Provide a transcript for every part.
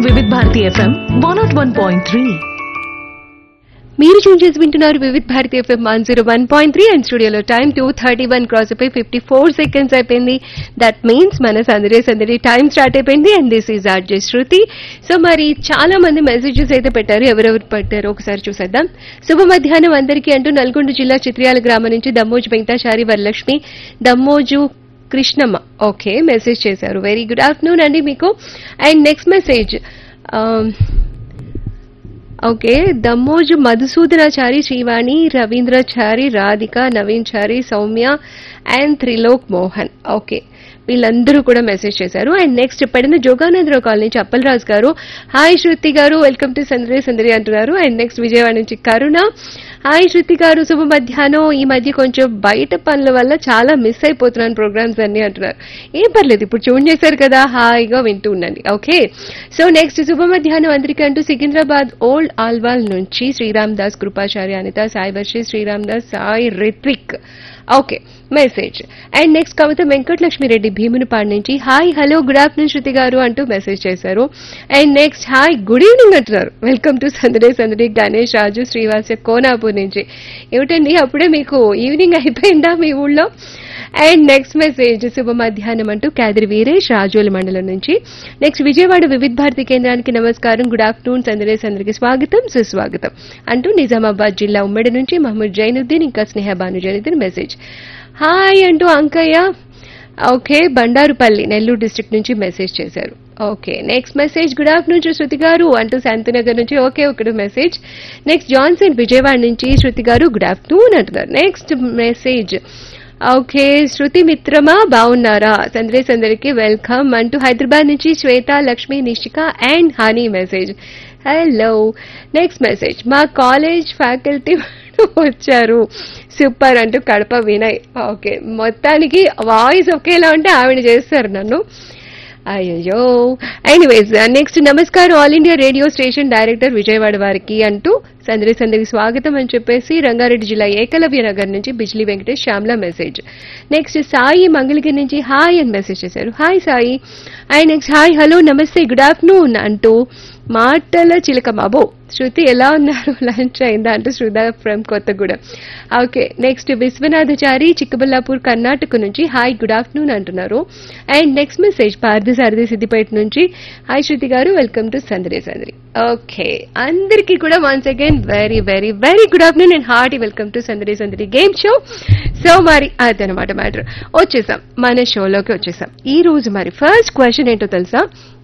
Vividh Bharati FM one nought one point three మీరు tune చేసి వింటున్నారు Vividh Bharati FM one zero one point three and స్టూడియోలో time two thirty one cross అయిపోయి fifty four seconds అయిపోయింది that means మన సందడి సందడి టైం స్టార్ట్ అయిపోయింది and this is RJ Shruti so మరి చాలా మంది మెసేజెస్ అయితే పెట్టారు ఎవరెవరు పెట్టారో ఒకసారి చూసేద్దాం శుభ మధ్యాహ్నం అందరికీ అంటూ నల్గొండ జిల్లా చిత్రియాల గ్రామం నుంచి దమ్మోజు వెంకటాచారి వరలక్ష్మి దమ్మోజు కృష్ణమ్మ ఓకే మెసేజ్ చేశారు వెరీ గుడ్ ఆఫ్టర్నూన్ అండి మీకు and next message okay Dammoju Madhusudanachari Srivani Ravindrachari Radhika Naveen Chari Soumya and Trilok Mohan okay వీళ్ళందరూ కూడా మెసేజ్ చేశారు అండ్ నెక్స్ట్ పడిన జోగానందరావు కాలనీ నుంచి అప్పలరాజు గారు హాయ్ శృతి గారు వెల్కమ్ టు సందరి సందరి అంటున్నారు అండ్ నెక్స్ట్ విజయవాడ నుంచి కరుణ హాయ్ శృతి గారు శుభ మధ్యాహ్నం ఈ మధ్య కొంచెం బయట పనుల వల్ల చాలా మిస్ అయిపోతున్నాను ప్రోగ్రామ్స్ అన్ని అంటున్నారు ఏం పర్లేదు ఇప్పుడు చూన్ చేశారు కదా హాయిగా వింటూ ఉండండి ఓకే సో నెక్స్ట్ శుభ మధ్యాహ్నం అందరికీ అంటూ సికింద్రాబాద్ ఓల్డ్ ఆల్వాల్ నుంచి Sriram Das Kripacharya Anitha Sai Varshi Sriram Das Sai Ritvik okay message and next Kavitha Venkatalakshmi Reddy Bheemunipadu నుంచి hi hello good afternoon Shruti గారు అంటూ మెసేజ్ చేశారు and next hi good evening అంటున్నారు వెల్కమ్ టు సందడే సందడి గణేష్ రాజు శ్రీవాస కోనాపూర్ నుంచి ఏమిటండి అప్పుడే మీకు ఈవినింగ్ అయిపోయిందా మీ ఊళ్ళో అండ్ నెక్స్ట్ మెసేజ్ శుభ మధ్యాహ్నం అంటూ కాదిరి వీరేష్ రాజోల మండలం నుంచి నెక్స్ట్ విజయవాడ వివిధ భారతి కేంద్రానికి నమస్కారం గుడ్ ఆఫ్టర్నూన్ సందరేస్ అందరికి స్వాగతం సుస్వాగతం అంటూ నిజామాబాద్ జిల్లా ఉమ్మడి నుంచి మహమ్మద్ జైనుద్దీన్ ఇంకా స్నేహ భాను జైనుద్దీన్ మెసేజ్ హాయ్ అంటూ అంకయ్య ఓకే బండారుపల్లి నెల్లూరు డిస్ట్రిక్ట్ నుంచి మెసేజ్ చేశారు okay next message good afternoon Shruti గారు అంటూ శాంతినగర్ నుంచి ఓకే ఒకటి మెసేజ్ నెక్స్ట్ జాన్సన్ విజయవాడ నుంచి శృతి గారు గుడ్ ఆఫ్టర్నూన్ అంటున్నారు నెక్స్ట్ మెసేజ్ ఓకే శృతి మిత్రమా బాగున్నారా సందరే సందరికి వెల్కమ్ అంటూ హైదరాబాద్ నుంచి Swetha Lakshmi Nishika and Honey message hello next message మా కాలేజ్ ఫ్యాకల్టీ వచ్చారు సూపర్ అంటూ కడప వినయ్ ఓకే మొత్తానికి వాయిస్ ఒకేలా ఉంటే ఆవిడ చేస్తారు నన్ను అయ్యో ఎనీవేస్ నెక్స్ట్ నమస్కారం All India Radio station director Vijayawada వారికి అంటూ సందరి సందరి స్వాగతం అని చెప్పేసి రంగారెడ్డి జిల్లా ఏకలవ్య నగర్ నుంచి బిజ్లీ వెంకటేష్ శ్యామ్లా మెసేజ్ నెక్స్ట్ సాయి మంగళగిరి నుంచి హాయ్ అని మెసేజ్ చేశారు hi Sai and next hi hello నమస్తే గుడ్ ఆఫ్టర్నూన్ అంటూ మాటల చిలక బాబో శృతి ఎలా ఉన్నారు లంచ్ అయిందా అంటూ Shraddha from Kothagudem okay next Vishwanathachari Chikkaballapur Karnataka నుంచి హాయ్ గుడ్ ఆఫ్టర్నూన్ అంటున్నారు and next message Partha Sarathi Siddipet నుంచి హాయ్ శృతి గారు వెల్కమ్ టు సందరి సందరి ఓకే అందరికీ కూడా once again very very very good afternoon and hearty welcome to సందరి సందరి గేమ్ షో సో మరి అదనమాట మ్యాటర్ వచ్చేసాం మన షోలోకి వచ్చేసాం ఈ రోజు మరి ఫస్ట్ క్వశ్చన్ ఏంటో తెలుసా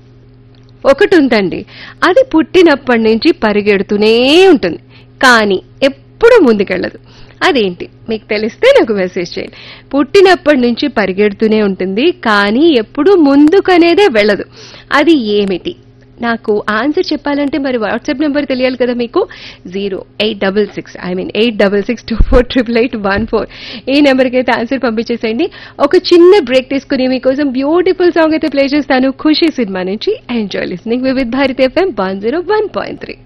ఒకటి ఉందండి అది పుట్టినప్పటి నుంచి పరిగెడుతూనే ఉంటుంది కానీ ఎప్పుడు ముందుకెళ్ళదు అదేంటి మీకు తెలిస్తే నాకు మెసేజ్ చేయండి పుట్టినప్పటి నుంచి పరిగెడుతూనే ఉంటుంది కానీ ఎప్పుడు ముందుకనేదే వెళ్ళదు అది ఏమిటి నాకు ఆన్సర్ చెప్పాలంటే మరి వాట్సాప్ నెంబర్ తెలియాలి కదా మీకు zero eight double six I mean eight double six two four triple eight one four ఈ నెంబర్కి అయితే ఆన్సర్ పంపించేసేయండి ఒక చిన్న బ్రేక్ తీసుకుని మీకోసం బ్యూటిఫుల్ సాంగ్ అయితే ప్లే చేస్తాను ఖుషి సినిమా నుంచి enjoy listening Vividh Bharat FM one zero one point three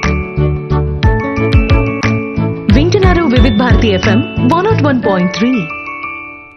వింటున్నారు Vividh Bharati FM one nought one point three